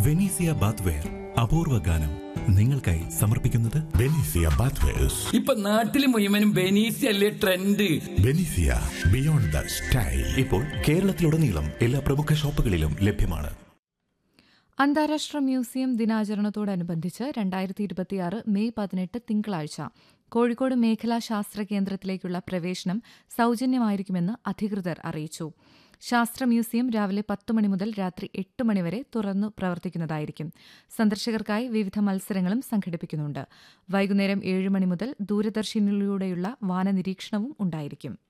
Venezia bathware അപൂർവ ഗാനം നിങ്ങൾക്കായി സമർപ്പിക്കുന്നത് ബെനീസിയ ബാത്വേഴ്സ് ഇപ്പൊ നാട്ടില് മുഴുവനും ബെനീസി അല്ലേ ട്രെൻഡ് ബെനീസിയ ബിയോണ്ട് ദ സ്റ്റൈൽ ഇപ്പോൾ കേരളത്തിലുടനീളം എല്ലാ പ്രമുഖ ഷോപ്പുകളിലും ലഭ്യമാണ് അന്താരാഷ്ട്ര മ്യൂസിയം ദിനാചരണത്തോടനുബന്ധിച്ച് രണ്ടായിരത്തി ഇരുപത്തിയാറ് മെയ് പതിനെട്ട് തിങ്കളാഴ്ച കോഴിക്കോട് മേഖലാ ശാസ്ത്ര കേന്ദ്രത്തിലേക്കുള്ള പ്രവേശനം സൌജന്യമായിരിക്കുമെന്ന് അധികൃതർ അറിയിച്ചു ശാസ്ത്ര മ്യൂസിയം രാവിലെ പത്ത് മണി മുതൽ രാത്രി എട്ട് മണിവരെ തുറന്നു പ്രവർത്തിക്കുന്നതായിരിക്കും സന്ദർശകർക്കായി വിവിധ മത്സരങ്ങളും സംഘടിപ്പിക്കുന്നുണ്ട് വൈകുന്നേരം ഏഴ് മണി മുതൽ ദൂരദർശനിലൂടെയുള്ള വാനനിരീക്ഷണവും ഉണ്ടായിരിക്കും